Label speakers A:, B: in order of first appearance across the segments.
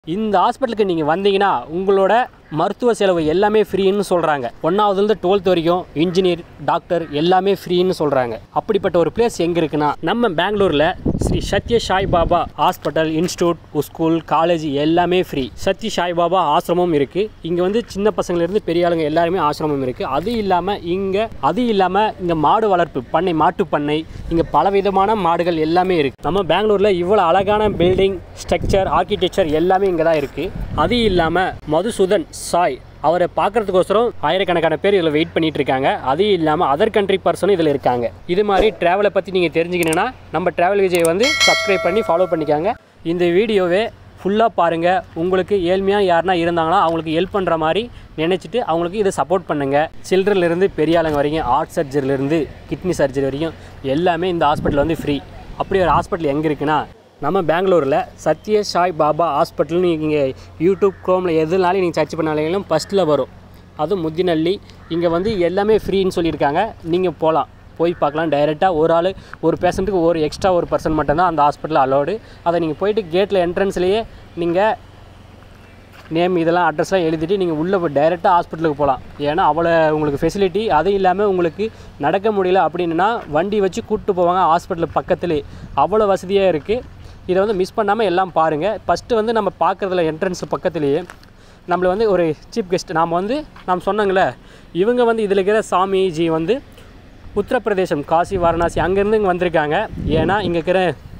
A: இந்த ஹாஸ்பிட்டலுக்கு நீங்கள் வந்தீங்கன்னா உங்களோட மருத்துவ செலவு எல்லாமே ஃப்ரீன்னு சொல்கிறாங்க ஒன்றாவதுலேருந்து டுவெல்த் வரைக்கும் இன்ஜினியர் டாக்டர் எல்லாமே ஃப்ரீன்னு சொல்கிறாங்க அப்படிப்பட்ட ஒரு பிளேஸ் எங்கே இருக்குன்னா நம்ம பெங்களூரில் Sri Sathya Sai Baba hospital institute school college எல்லாமே ஃப்ரீ சத்ய சாய் பாபா ஆசிரமம் இருக்குது இங்கே வந்து சின்ன பசங்கள்லேருந்து பெரிய ஆளுங்க எல்லாருமே ஆசிரமம் இருக்குது அது இல்லாமல் இங்கே அது இல்லாமல் இங்கே மாடு வளர்ப்பு பண்ணை மாட்டு பண்ணை இங்கே பலவிதமான மாடுகள் எல்லாமே இருக்குது நம்ம பெங்களூரில் இவ்வளோ அழகான பில்டிங் ஸ்ட்ரக்சர் ஆர்கிடெக்சர் எல்லாமே இங்கே தான் இருக்குது அது இல்லாமல் மதுசூதன் சாய் அவரை பார்க்கறதுக்கோசரம் ஆயிரக்கணக்கான பேர் இதில் வெயிட் பண்ணிட்டு இருக்காங்க அது இல்லாமல் அதர் கண்ட்ரி பர்சனும் இதில் இருக்காங்க இது மாதிரி ட்ராவலை பற்றி நீங்கள் தெரிஞ்சுக்கணுன்னா நம்ம ட்ராவல் விஜய் வந்து சப்ஸ்கிரைப் பண்ணி ஃபாலோ பண்ணிக்காங்க இந்த வீடியோவே ஃபுல்லாக பாருங்கள் உங்களுக்கு ஏழ்மையாக யாருனா இருந்தாங்கன்னா அவங்களுக்கு ஹெல்ப் பண்ணுற மாதிரி நினச்சிட்டு அவங்களுக்கு இதை சப்போர்ட் பண்ணுங்கள் சில்ட்ரன்லேருந்து பெரிய ஆளுங்க வரைக்கும் ஹார்ட் சர்ஜரிலேருந்து கிட்னி சர்ஜரி வரைக்கும் எல்லாமே இந்த ஹாஸ்பிட்டல் வந்து ஃப்ரீ அப்படி ஒரு ஹாஸ்பிட்டல் எங்கே இருக்குன்னா நம்ம பெங்களூரில் சத்ய சாய் பாபா ஹாஸ்பிட்டல்னு நீங்கள் யூடியூப் க்ரோமில் எதுனாலும் நீங்கள் சர்ச் பண்ணாலும் ஃபஸ்ட்டில் வரும் அதுவும் முத்தினள்ளி இங்கே வந்து எல்லாமே ஃப்ரீன்னு சொல்லியிருக்காங்க நீங்கள் போகலாம் போய் பார்க்கலாம் டைரெக்டாக ஒரு ஆள் ஒரு பேஷண்ட்டுக்கு ஒரு எக்ஸ்ட்ரா ஒரு பர்சன் மட்டும்தான் அந்த ஹாஸ்பிட்டலில் அலோடு அதை நீங்கள் போயிட்டு கேட்டில் என்ட்ரன்ஸ்லேயே நீங்கள் நேம் இதெல்லாம் அட்ரஸ்லாம் எழுதிட்டு நீங்கள் உள்ளே போய் டைரெக்டாக ஹாஸ்பிட்டலுக்கு போகலாம் ஏன்னா அவ்வளோ உங்களுக்கு ஃபெசிலிட்டி அது இல்லாமல் உங்களுக்கு நடக்க முடியல அப்படின்னா வண்டி வச்சு கூப்பிட்டு போவாங்க ஹாஸ்பிட்டல் பக்கத்துலேயே அவ்வளோ வசதியாக இருக்குது இதை வந்து மிஸ் பண்ணாமல் எல்லாம் பாருங்கள் ஃபஸ்ட்டு வந்து நம்ம பார்க்குறதுல என்ட்ரன்ஸ் பக்கத்துலேயே நம்மளை வந்து ஒரு சீஃப் கெஸ்ட் நாம் வந்து நாம் சொன்னாங்களே இவங்க வந்து இதில் இருக்கிற சாமிஜி வந்து உத்தரப்பிரதேசம் காசி வாரணாசி அங்கேருந்து இங்கே வந்திருக்காங்க ஏன்னா இங்கே இருக்கிற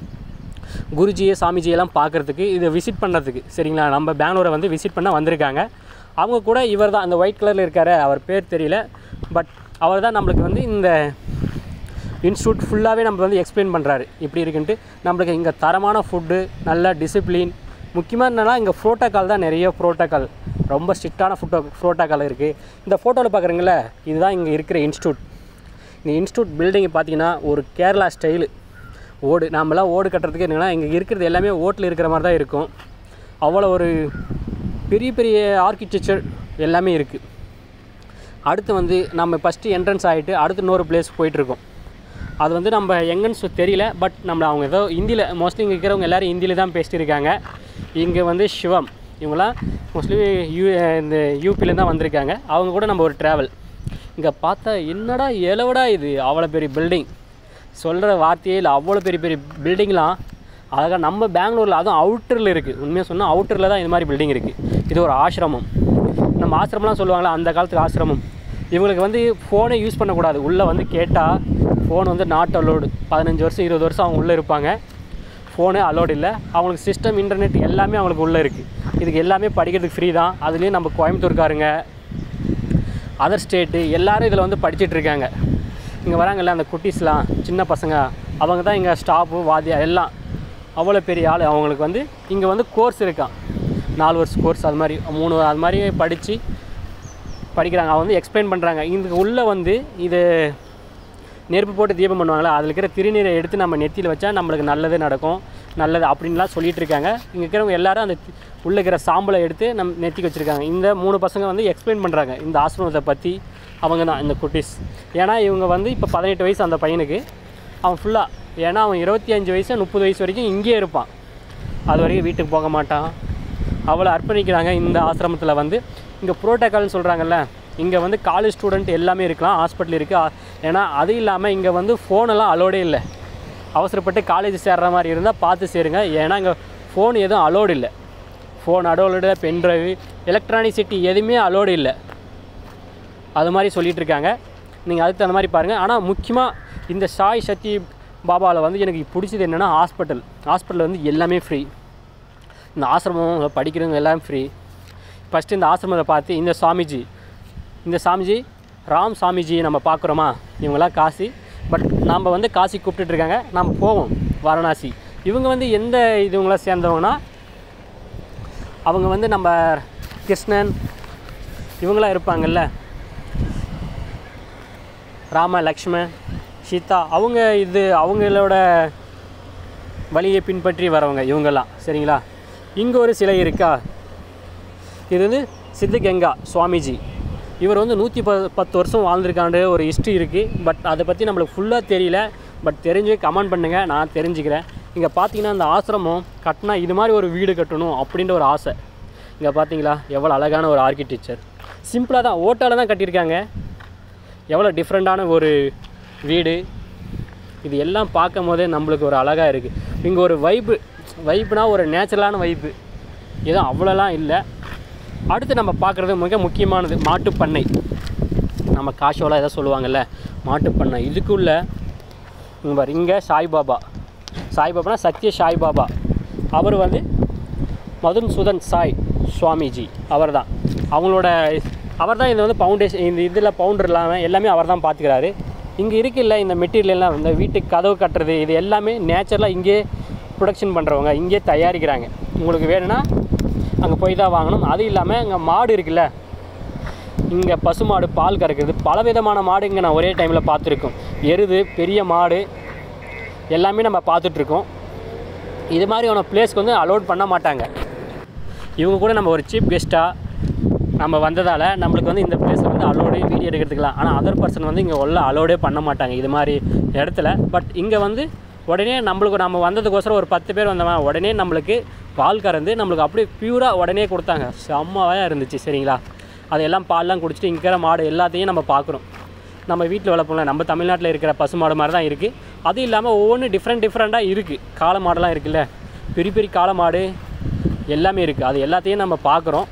A: குருஜியை சாமிஜியெல்லாம் பார்க்குறதுக்கு இதை விசிட் பண்ணுறதுக்கு சரிங்களா நம்ம பெங்களூரை வந்து விசிட் பண்ண வந்திருக்காங்க அவங்க கூட இவர் தான் அந்த ஒயிட் கலரில் இருக்கார் அவர் பேர் தெரியல பட் அவர் தான் நம்மளுக்கு வந்து இந்த இன்ஸ்டியூட் ஃபுல்லாகவே நம்ம வந்து எக்ஸ்பிளைன் பண்ணுறாரு இப்படி இருக்குன்ட்டு நம்மளுக்கு இங்கே தரமான ஃபுட்டு நல்ல டிசிப்ளின் முக்கியமாக என்னன்னா இங்கே ப்ரோட்டோக்கால் தான் நிறைய ப்ரோட்டோக்கால் ரொம்ப ஸ்ட்ரிக்டான ஃபுட்டோ ப்ரோட்டோக்கால் இருக்குது இந்த ஃபோட்டோவில் பார்க்குறீங்களே இதுதான் இங்கே இருக்கிற இன்ஸ்டியூட் இந்த இன்ஸ்டியூட் பில்டிங் பார்த்தீங்கன்னா ஒரு கேரளா ஸ்டைலு ஓடு நாமெல்லாம் ஓடு கட்டுறதுக்கு என்னன்னா இங்கே இருக்கிறது எல்லாமே ஓட்டில் இருக்கிற மாதிரி தான் இருக்கும் அவ்வளோ ஒரு பெரிய பெரிய ஆர்கிடெக்சர் எல்லாமே இருக்குது அடுத்து வந்து நம்ம ஃபஸ்ட்டு என்ட்ரன்ஸ் ஆகிட்டு அடுத்து இன்னொரு பிளேஸ் போயிட்டுருக்கோம் அது வந்து நம்ம எங்கன்னு சொ- தெரியல பட் நம்மளை அவங்க ஏதோ ஹிந்தியில் மோஸ்ட்லி இங்கே இருக்கிறவங்க எல்லோரும் ஹிந்தியில் தான் பேசிட்டு இருக்காங்க இங்கே வந்து சிவம் இவங்களாம் மோஸ்ட்லி யூ இந்த யூபியில் தான் வந்திருக்காங்க அவங்க கூட நம்ம ஒரு ட்ராவல் இங்கே பார்த்தா என்னடா எலவடா இது அவ்வளோ பெரிய பில்டிங் சொல்கிற வார்த்தையே இல்லை அவ்வளோ பெரிய பெரிய பில்டிங்லாம் அழகாக நம்ம பெங்களூரில் அதுவும் அவுட்டரில் இருக்குது உண்மையாக சொன்னால் அவுட்டரில் தான் இது மாதிரி பில்டிங் இருக்குது இது ஒரு ஆசிரமம் நம்ம ஆசிரமம்லாம் சொல்லுவாங்களா அந்த காலத்துக்கு ஆசிரமம் இவங்களுக்கு வந்து ஃபோனே யூஸ் பண்ணக்கூடாது உள்ளே வந்து கேட்டால் ஃபோன் வந்து நாட் அலோடு பதினஞ்சு வருஷம் இருபது வருஷம் அவங்க உள்ளே இருப்பாங்க ஃபோனே அலோடு இல்லை அவங்களுக்கு சிஸ்டம் இன்டர்நெட் எல்லாமே அவங்களுக்கு உள்ளே இருக்குது இதுக்கு எல்லாமே படிக்கிறதுக்கு ஃப்ரீ தான் அதுலேயும் நம்ம கோயம்புத்தூர்காரங்க அதர் ஸ்டேட்டு எல்லாரும் இதில் வந்து படிச்சிட்டு இருக்காங்க இங்கே வராங்கல்ல அந்த குட்டீஸ்லாம் சின்ன பசங்க அவங்க தான் இங்கே ஸ்டாஃபு வாத்தியா எல்லாம் அவ்வளோ பெரிய ஆள் அவங்களுக்கு வந்து இங்கே வந்து கோர்ஸ் இருக்கான் நாலு வருஷம் கோர்ஸ் அது மாதிரி மூணு அது மாதிரி படித்து படிக்கிறாங்க அவங்க வந்து எக்ஸ்பிளைன் பண்ணுறாங்க இதுக்கு உள்ளே வந்து இது நெருப்பு போட்டு தீபம் பண்ணுவாங்களே அதில் இருக்கிற திருநீரை எடுத்து நம்ம நெத்தியில் வச்சா நம்மளுக்கு நல்லது நடக்கும் நல்லது அப்படின்லாம் சொல்லிட்டு இருக்காங்க இங்கே இருக்கிறவங்க எல்லாரும் அந்த தி- உள்ள இருக்கிற சாம்பலை எடுத்து நம்ம நெத்திக்கு வச்சுருக்காங்க இந்த மூணு பசங்க வந்து எக்ஸ்பிளைன் பண்ணுறாங்க இந்த ஆசிரமத்தை பற்றி அவங்க தான் இந்த குட்டீஸ் ஏன்னா இவங்க வந்து இப்போ பதினெட்டு வயசு அந்த பையனுக்கு அவன் ஃபுல்லாக ஏன்னா அவன் இருபத்தி அஞ்சு வயசு முப்பது வயசு வரைக்கும் இங்கேயே இருப்பான் அது வரைக்கும் வீட்டுக்கு போக மாட்டான் அவ்வளோ அர்ப்பணிக்கிறாங்க இந்த ஆசிரமத்தில் வந்து இங்கே ப்ரோட்டோக்கால்னு சொல்கிறாங்கல்ல இங்கே வந்து காலேஜ் ஸ்டூடெண்ட் எல்லாமே இருக்கலாம் ஹாஸ்பிட்டல் இருக்குது ஏன்னா அது இல்லாமல் இங்கே வந்து ஃபோனெல்லாம் அலோடே இல்லை அவசரப்பட்டு காலேஜ் சேர்ற மாதிரி இருந்தால் பார்த்து சேருங்க ஏன்னா இங்கே ஃபோன் எதுவும் அலோடு இல்லை ஃபோன் அலோடு பென்ட்ரைவ் எலக்ட்ரானிசிட்டி எதுவுமே அலோடு இல்லை அது மாதிரி சொல்லிட்டு இருக்காங்க நீங்கள் அதுக்கு தகுந்த மாதிரி பாருங்கள் ஆனால் முக்கியமாக இந்த சாய் சக்தி பாபாவில் வந்து எனக்கு பிடிச்சது என்னென்னா ஹாஸ்பிட்டல் ஹாஸ்பிட்டல் வந்து எல்லாமே ஃப்ரீ இந்த ஆசிரமம் படிக்கிறவங்க எல்லாம் ஃப்ரீ ஃபஸ்ட்டு இந்த ஆசிரமத்தை பார்த்து இந்த சாமிஜி இந்த சாமிஜி ராம் சாமிஜி நம்ம பார்க்குறோமா இவங்களாம் காசி பட் நாம் வந்து காசி கூப்பிட்டுட்டு இருக்காங்க நாம் போவோம் வாரணாசி இவங்க வந்து எந்த இதுவங்கள சேர்ந்தவங்கன்னா அவங்க வந்து நம்ம கிருஷ்ணன் இவங்களாம் இருப்பாங்கல்ல ராம லக்ஷ்மண் சீதா அவங்க இது அவங்களோட வழியை பின்பற்றி வரவங்க இவங்கெல்லாம் சரிங்களா இங்கே ஒரு சிலை இருக்கா இது வந்து சித்தகங்கா சுவாமிஜி இவர் வந்து நூற்றி ப பத்து வருஷம் வாழ்ந்திருக்காண்டு ஒரு ஹிஸ்ட்ரி இருக்குது பட் அதை பற்றி நம்மளுக்கு ஃபுல்லாக தெரியல பட் தெரிஞ்சு கமெண்ட் பண்ணுங்கள் நான் தெரிஞ்சுக்கிறேன் இங்கே பார்த்தீங்கன்னா இந்த ஆசிரமம் கட்டினா இது மாதிரி ஒரு வீடு கட்டணும் அப்படின்ற ஒரு ஆசை இங்கே பார்த்தீங்களா எவ்வளோ அழகான ஒரு ஆர்கிடெக்சர் சிம்பிளாக தான் ஓட்டால் தான் கட்டியிருக்காங்க எவ்வளோ டிஃப்ரெண்ட்டான ஒரு வீடு இது எல்லாம் பார்க்கும் போதே நம்மளுக்கு ஒரு அழகாக இருக்குது இங்கே ஒரு வைப்பு வைப்புனா ஒரு நேச்சுரலான வைப்பு எதுவும் அவ்வளோலாம் இல்லை அடுத்து நம்ம பார்க்குறது மிக முக்கியமானது மாட்டுப்பண்ணை நம்ம காஷோலாம் எதாவது சொல்லுவாங்கல்ல மாட்டுப்பண்ணை இதுக்குள்ள இங்கே பாரு இங்கே சாய்பாபா சாய்பாபானா சத்ய சாய்பாபா அவர் வந்து மதுன் சுதன் சாய் சுவாமிஜி அவர் தான் அவங்களோட அவர் தான் இது வந்து ஃபவுண்டேஷன் இந்த இதில் பவுண்டர் இல்லாமல் எல்லாமே அவர் தான் பார்த்துக்கிறாரு இங்கே இருக்குல்ல இந்த மெட்டீரியல் எல்லாம் இந்த வீட்டுக்கு கதவு கட்டுறது இது எல்லாமே நேச்சுரலாக இங்கே ப்ரொடக்ஷன் பண்ணுறவங்க இங்கே தயாரிக்கிறாங்க உங்களுக்கு வேணும்னா அங்கே போய் தான் வாங்கணும் அது இல்லாமல் இங்கே மாடு இருக்குல்ல இங்கே பசுமாடு பால் கறக்கிறது பல விதமான மாடு இங்கே நான் ஒரே டைமில் பார்த்துருக்கோம் எருது பெரிய மாடு எல்லாமே நம்ம பார்த்துட்ருக்கோம் இது மாதிரியான பிளேஸ்க்கு வந்து அலோட் பண்ண மாட்டாங்க இவங்க கூட நம்ம ஒரு சீஃப் கெஸ்ட்டாக நம்ம வந்ததால் நம்மளுக்கு வந்து இந்த பிளேஸில் வந்து அலோடு வீடியோ எடுக்கிறதுக்கலாம் ஆனால் அதர் பர்சன் வந்து இங்கே உள்ள அலோடே பண்ண மாட்டாங்க இது மாதிரி இடத்துல பட் இங்கே வந்து உடனே நம்மளுக்கு நம்ம வந்ததுக்கோசரம் ஒரு பத்து பேர் வந்தவன் உடனே நம்மளுக்கு பால் கறந்து நம்மளுக்கு அப்படியே பியூராக உடனே கொடுத்தாங்க செம்மவாக இருந்துச்சு சரிங்களா அதெல்லாம் பால்லாம் குடிச்சிட்டு இங்கே இருக்கிற மாடு எல்லாத்தையும் நம்ம பார்க்குறோம் நம்ம வீட்டில் வளர்ப்போம்ல நம்ம தமிழ்நாட்டில் இருக்கிற பசு மாடு மாதிரி தான் இருக்குது அது இல்லாமல் ஒவ்வொன்றும் டிஃப்ரெண்ட் டிஃப்ரெண்ட்டாக இருக்குது காளை மாடெல்லாம் இருக்குல்ல பெரிய பெரிய காளை மாடு எல்லாமே இருக்குது அது எல்லாத்தையும் நம்ம பார்க்குறோம்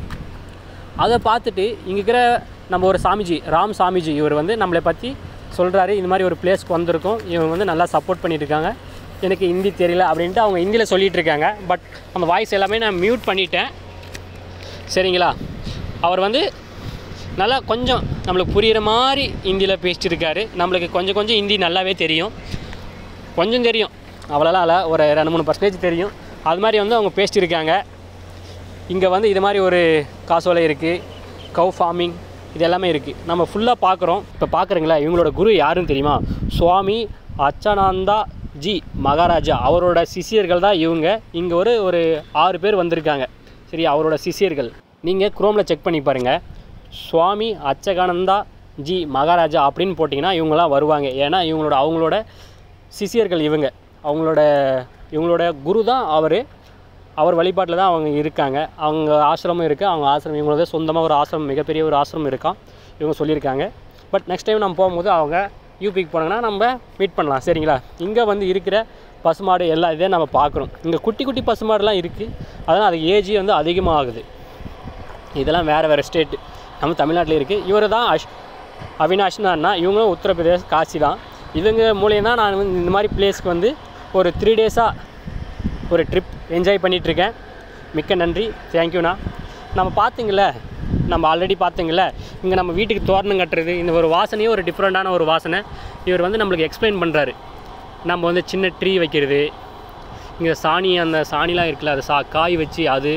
A: அதை பார்த்துட்டு இங்கே இருக்கிற நம்ம ஒரு சாமிஜி ராம் சாமிஜி இவர் வந்து நம்மளை பற்றி சொல்கிறாரு இந்த மாதிரி ஒரு பிளேஸ்க்கு வந்திருக்கோம் இவங்க வந்து நல்லா சப்போர்ட் பண்ணிட்டு இருக்காங்க எனக்கு ஹிந்தி தெரியல அப்படின்ட்டு அவங்க ஹிந்தியில் சொல்லிகிட்டு இருக்காங்க பட் அந்த வாய்ஸ் எல்லாமே நான் மியூட் பண்ணிட்டேன் சரிங்களா அவர் வந்து நல்லா கொஞ்சம் நம்மளுக்கு புரிகிற மாதிரி ஹிந்தியில் பேசிட்டு இருக்காரு நம்மளுக்கு கொஞ்சம் கொஞ்சம் ஹிந்தி நல்லாவே தெரியும் கொஞ்சம் தெரியும் அவ்வளோலாம் இல்லை ஒரு ரெண்டு மூணு பர்சன்டேஜ் தெரியும் அது மாதிரி வந்து அவங்க பேசிட்டு இருக்காங்க இங்கே வந்து இது மாதிரி ஒரு காசோலை இருக்குது கவ் ஃபார்மிங் இது எல்லாமே இருக்குது நம்ம ஃபுல்லாக பார்க்குறோம் இப்போ பார்க்குறீங்களா இவங்களோட குரு யாருன்னு தெரியுமா சுவாமி அச்சனாந்தா ஜி மகாராஜா அவரோட சிஷியர்கள் தான் இவங்க இங்கே ஒரு ஒரு ஆறு பேர் வந்திருக்காங்க சரி அவரோட சிஷியர்கள் நீங்கள் குரோமில் செக் பண்ணி பாருங்கள் சுவாமி அச்சகானந்தா ஜி மகாராஜா அப்படின்னு போட்டிங்கன்னா இவங்களாம் வருவாங்க ஏன்னா இவங்களோட அவங்களோட சிஷியர்கள் இவங்க அவங்களோட இவங்களோட குரு தான் அவர் அவர் வழிபாட்டில் தான் அவங்க இருக்காங்க அவங்க ஆசிரமம் இருக்குது அவங்க ஆசிரமம் இவங்களோட சொந்தமாக ஒரு ஆசிரமம் மிகப்பெரிய ஒரு ஆசிரமம் இருக்கான் இவங்க சொல்லியிருக்காங்க பட் நெக்ஸ்ட் டைம் நம்ம போகும்போது அவங்க யூபிக்கு போனாங்கன்னா நம்ம மீட் பண்ணலாம் சரிங்களா இங்கே வந்து இருக்கிற பசுமாடு எல்லா இதையும் நம்ம பார்க்குறோம் இங்கே குட்டி குட்டி பசுமாடுலாம் இருக்குது அதனால் அது ஏஜ் வந்து அதிகமாகுது இதெல்லாம் வேறு வேறு ஸ்டேட்டு நம்ம தமிழ்நாட்டில் இருக்குது இவர் தான் அஷ் அவினாஷ்னா அண்ணா இவங்களும் உத்தரப்பிரதேஷ் காசி தான் இவங்க மூலியம் தான் நான் வந்து இந்த மாதிரி பிளேஸ்க்கு வந்து ஒரு த்ரீ டேஸாக ஒரு ட்ரிப் என்ஜாய் பண்ணிகிட்ருக்கேன் மிக்க நன்றி தேங்க்யூண்ணா நம்ம பார்த்தீங்கள நம்ம ஆல்ரெடி பார்த்தீங்கள இங்கே நம்ம வீட்டுக்கு தோரணம் கட்டுறது இந்த ஒரு வாசனையே ஒரு டிஃப்ரெண்ட்டான ஒரு வாசனை இவர் வந்து நம்மளுக்கு எக்ஸ்பிளைன் பண்ணுறாரு நம்ம வந்து சின்ன ட்ரீ வைக்கிறது இங்கே சாணி அந்த சாணிலாம் இருக்குல்ல அது சா காய் வச்சு அது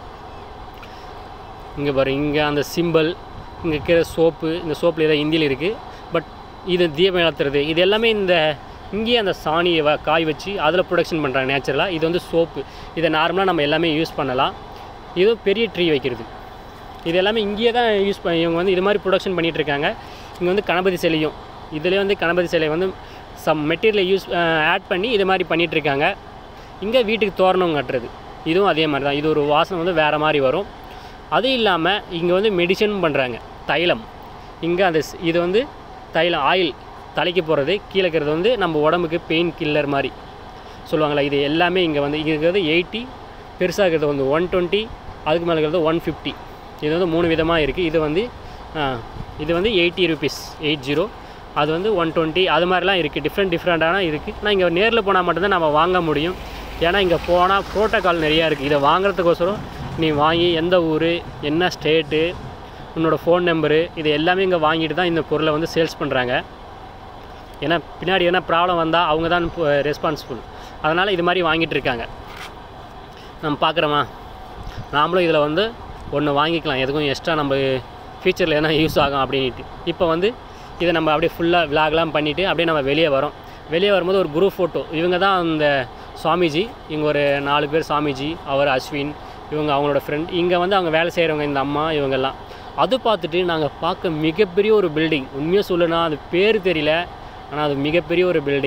A: இங்கே பாரு இங்கே அந்த சிம்பிள் இங்கே இருக்கிற சோப்பு இந்த சோப்பில் ஏதோ ஹிந்தியில் இருக்குது பட் இது தீபம் ஏற்றுறது இது எல்லாமே இந்த இங்கேயே அந்த சாணியை வ- காய் வச்சு அதில் ப்ரொடக்ஷன் பண்ணுறாங்க நேச்சுரலாக இது வந்து சோப்பு இதை நார்மலாக நம்ம எல்லாமே யூஸ் பண்ணலாம் இது பெரிய ட்ரீ வைக்கிறது இது எல்லாமே இங்கேயே தான் யூஸ் பண்ணி இவங்க வந்து இது மாதிரி ப்ரொடக்ஷன் பண்ணிகிட்டு இருக்காங்க இங்கே வந்து கணபதி சிலையும் இதுலேயே வந்து கணபதி சிலை வந்து சம் மெட்டீரியலை யூஸ் ஆட் பண்ணி இது மாதிரி பண்ணிகிட்டு இருக்காங்க இங்கே வீட்டுக்கு தோரணம் கட்டுறது இதுவும் அதே மாதிரி தான் இது ஒரு வாசனை வந்து வேறு மாதிரி வரும் அது இல்லாமல் இங்கே வந்து மெடிசன் பண்ணுறாங்க தைலம் இங்கே அந்த ஸ்- இது வந்து தைலம் ஆயில் தலைக்கு போடுறது கீழே இருக்கிறது வந்து நம்ம உடம்புக்கு பெயின் கில்லர் மாதிரி சொல்லுவாங்களா இது எல்லாமே இங்கே வந்து இங்கே இருக்கிறது எயிட்டி பெருசாக இருக்கிறது வந்து ஒன் டுவெண்ட்டி அதுக்கு மேலே இருக்கிறது ஒன் ஃபிஃப்டி இது வந்து மூணு விதமாக இருக்குது இது வந்து ஆ, இது வந்து எயிட்டி ருபீஸ் எயிட் ஜீரோ அது வந்து ஒன் டுவெண்ட்டி அது மாதிரிலாம் இருக்குது டிஃப்ரெண்ட் டிஃப்ரெண்ட்டான இருக்குது நான் இங்கே நேரில் போனால் மட்டும்தான் நம்ம வாங்க முடியும் ஏன்னா இங்கே போனால் ப்ரோட்டோக்கால் நிறையா இருக்குது இதை வாங்குறதுக்கோசரம் நீ வாங்கி எந்த ஊர் என்ன ஸ்டேட்டு உன்னோட ஃபோன் நம்பரு இது எல்லாமே இங்கே வாங்கிட்டு தான் இந்த பொருளை வந்து சேல்ஸ் பண்ணுறாங்க ஏன்னா பின்னாடி எதனா ப்ராப்ளம் வந்தால் அவங்க தான் ரெஸ்பான்சிபிள் அதனால் இது மாதிரி வாங்கிட்டு இருக்காங்க நம்ம பார்க்குறோமா நாமளும் இதில் வந்து ஒன்று வாங்கிக்கலாம் எதுக்கும் எக்ஸ்ட்ரா நம்ம ஃபியூச்சரில் எதனா யூஸ் ஆகும் அப்படின்ட்டு இப்போ வந்து இதை நம்ம அப்படியே ஃபுல்லாக விலாக்லாம் பண்ணிவிட்டு அப்படியே நம்ம வெளியே வரோம் வெளியே வரும்போது ஒரு குரூப் ஃபோட்டோ இவங்க தான் அந்த சுவாமிஜி இங்கே ஒரு நாலு பேர் சாமிஜி அவர் அஸ்வின் இவங்க அவங்களோட ஃப்ரெண்ட் இங்கே வந்து அவங்க வேலை செய்கிறவங்க இந்த அம்மா இவங்கெல்லாம் அது பார்த்துட்டு நாங்கள் பார்க்க மிகப்பெரிய ஒரு பில்டிங் உண்மையாக சொல்லணும்னா அது பேர் தெரியல ஆனால் அது மிகப்பெரிய ஒரு பில்டிங்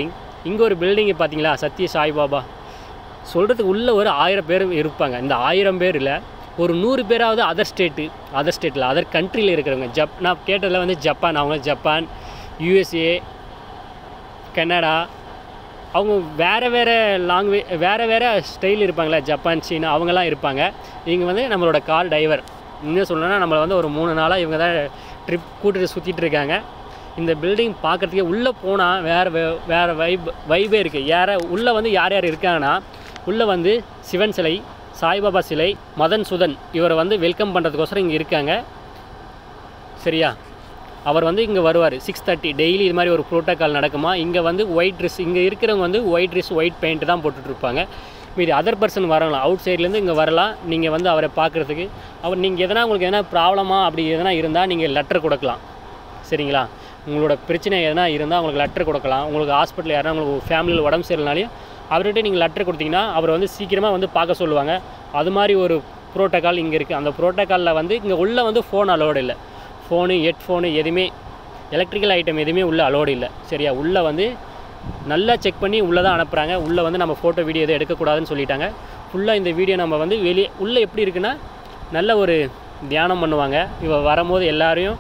A: இங்கே ஒரு பில்டிங்கு பார்த்தீங்களா சத்ய சாய்பாபா சொல்கிறதுக்கு உள்ளே ஒரு ஆயிரம் பேர் இருப்பாங்க இந்த ஆயிரம் பேரில் ஒரு நூறு பேராவது அதர் ஸ்டேட்டு அதர் ஸ்டேட்டில் அதர் கண்ட்ரியில் இருக்கிறவங்க ஜப் நான் கேட்டதில் வந்து ஜப்பான் அவங்க ஜப்பான் யூஎஸ்ஏ கனடா அவங்க வேறு வேறு லாங்குவே வேறு வேறு ஸ்டைல் இருப்பாங்களே ஜப்பான் சீனா அவங்கெல்லாம் இருப்பாங்க இங்கே வந்து நம்மளோட கார் டிரைவர் இன்னும் சொல்லணும்னா நம்மளை வந்து ஒரு மூணு நாளாக இவங்க தான் ட்ரிப் கூட்டிட்டு சுற்றிட்டு இருக்காங்க இந்த பில்டிங் பார்க்குறதுக்கே உள்ளே போனால் வேறு வே- வேறு வைப் வைபே இருக்குது யார உள்ளே வந்து யார் யார் இருக்காங்கன்னா உள்ளே வந்து சிவன் சிலை சாய்பாபா சிலை மதன் சுதன் இவரை வந்து வெல்கம் பண்ணுறதுக்கோசரம் இங்கே இருக்காங்க சரியா அவர் வந்து இங்கே வருவார் சிக்ஸ் தேர்ட்டி டெய்லி இது மாதிரி ஒரு ப்ரோட்டோக்கால் நடக்குமா இங்கே வந்து ஒயிட் ட்ரெஸ் இங்கே இருக்கிறவங்க வந்து ஒயிட் ட்ரெஸ் ஒயிட் பெயிண்ட் தான் போட்டுட்ருப்பாங்க மீதி அதர் பர்சன் வரலாம் அவுட் சைட்லேருந்து இங்கே வரலாம் நீங்கள் வந்து அவரை பார்க்குறதுக்கு அவர் நீங்கள் எதனா உங்களுக்கு எதனா ப்ராப்ளமா அப்படி எதனா இருந்தால் நீங்கள் லெட்டர் கொடுக்கலாம் சரிங்களா உங்களோட பிரச்சனை எதனா இருந்தால் உங்களுக்கு லெட்டர் கொடுக்கலாம் உங்களுக்கு ஹாஸ்பிட்டல் யாரா உங்களுக்கு ஃபேமிலியில் உடம்பு சரியில்லைனாலையும் அவர்கிட்ட நீங்கள் லெட்டர் கொடுத்தீங்கன்னா அவர் வந்து சீக்கிரமாக வந்து பார்க்க சொல்லுவாங்க அது மாதிரி ஒரு ப்ரோட்டோக்கால் இங்கே இருக்குது அந்த ப்ரோட்டோக்காலில் வந்து இங்கே உள்ளே வந்து ஃபோன் அலோடு இல்லை ஃபோனு ஹெட்ஃபோனு எதுவுமே எலக்ட்ரிக்கல் ஐட்டம் எதுவுமே உள்ளே அலோடு இல்லை சரியா உள்ளே வந்து நல்லா செக் பண்ணி உள்ளே தான் அனுப்புகிறாங்க உள்ளே வந்து நம்ம ஃபோட்டோ வீடியோ எதுவும் எடுக்கக்கூடாதுன்னு சொல்லிட்டாங்க ஃபுல்லாக இந்த வீடியோ நம்ம வந்து வெளியே உள்ளே எப்படி இருக்குன்னா நல்ல ஒரு தியானம் பண்ணுவாங்க இவ வரும்போது எல்லாரையும்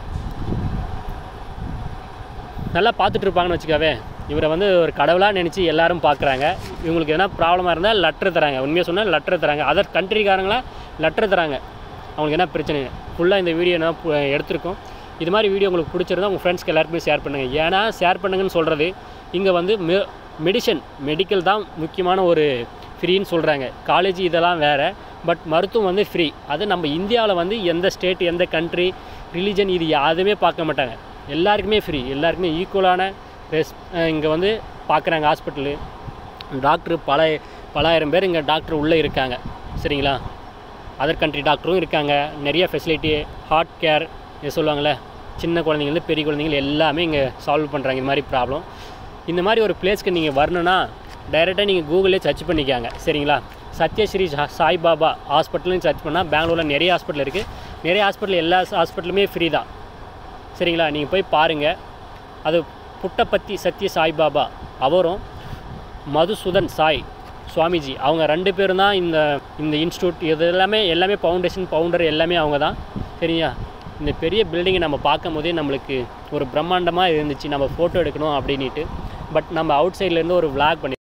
A: நல்லா பார்த்துட்டு இருப்பாங்கன்னு வச்சுக்கவே இவரை வந்து ஒரு கடவுளாக நினச்சி எல்லாரும் பார்க்குறாங்க இவங்களுக்கு எதனா ப்ராப்ளமாக இருந்தால் லெட்டர் தராங்க உண்மையாக சொன்னால் லெட்டர் தராங்க அதர் கண்ட்ரிக்காரங்களாம் லெட்டர் தராங்க அவங்களுக்கு என்ன பிரச்சனை ஃபுல்லாக இந்த வீடியோ நான் பு- எடுத்திருக்கோம் இது மாதிரி வீடியோ உங்களுக்கு பிடிச்சிருந்தா உங்கள் ஃப்ரெண்ட்ஸ்க்கு எல்லாருக்குமே ஷேர் பண்ணுங்கள் ஏன்னா ஷேர் பண்ணுங்கன்னு சொல்கிறது இங்கே வந்து மெ மெடிசன் மெடிக்கல் தான் முக்கியமான ஒரு ஃப்ரீன்னு சொல்கிறாங்க காலேஜ் இதெல்லாம் வேறு பட் மருத்துவம் வந்து ஃப்ரீ அது நம்ம இந்தியாவில் வந்து எந்த ஸ்டேட் எந்த கண்ட்ரி ரிலீஜன் இது யாருமே பார்க்க மாட்டாங்க எல்லாருக்குமே ஃப்ரீ எல்லாருக்குமே ஈக்குவலான ரெஸ் இங்கே வந்து பார்க்குறாங்க ஹாஸ்பிட்டலு டாக்டர் பல பலாயிரம் பேர் இங்கே டாக்டர் உள்ளே இருக்காங்க சரிங்களா அதர் கண்ட்ரி டாக்டரும் இருக்காங்க நிறைய ஃபெசிலிட்டி ஹார்ட் கேர் இது சொல்லுவாங்கள்ல சின்ன குழந்தைங்கலேருந்து பெரிய குழந்தைங்க எல்லாமே இங்கே சால்வ் பண்ணுறாங்க இந்த மாதிரி ப்ராப்ளம் இந்த மாதிரி ஒரு பிளேஸ்க்கு நீங்கள் வரணும்னா டைரெக்டாக நீங்கள் கூகுளே சர்ச் பண்ணிக்காங்க சரிங்களா சத்யஸ்ரீ சா- சாய்பாபா ஹாஸ்பிட்டல்னு சர்ச் பண்ணால் பெங்களூரில் நிறைய ஹாஸ்பிட்டல் இருக்குது நிறைய ஹாஸ்பிட்டல் எல்லா ஹாஸ்பிட்டலுமே ஃப்ரீ தான் சரிங்களா நீங்கள் போய் பாருங்கள் அது புட்டப்பத்தி சத்ய சாய்பாபா அவரும் மதுசூதன் சாய் சுவாமிஜி அவங்க ரெண்டு பேரும் தான் இந்த இந்த இன்ஸ்டியூட் இது எல்லாமே எல்லாமே ஃபவுண்டேஷன் ஃபவுண்டர் எல்லாமே அவங்க தான் சரியா இந்த பெரிய பில்டிங்கை நம்ம பார்க்கும் போதே நம்மளுக்கு ஒரு பிரம்மாண்டமாக இருந்துச்சு நம்ம ஃபோட்டோ எடுக்கணும் அப்படின்ட்டு பட் நம்ம அவுட் சைட்லேருந்து ஒரு vlog பண்ணி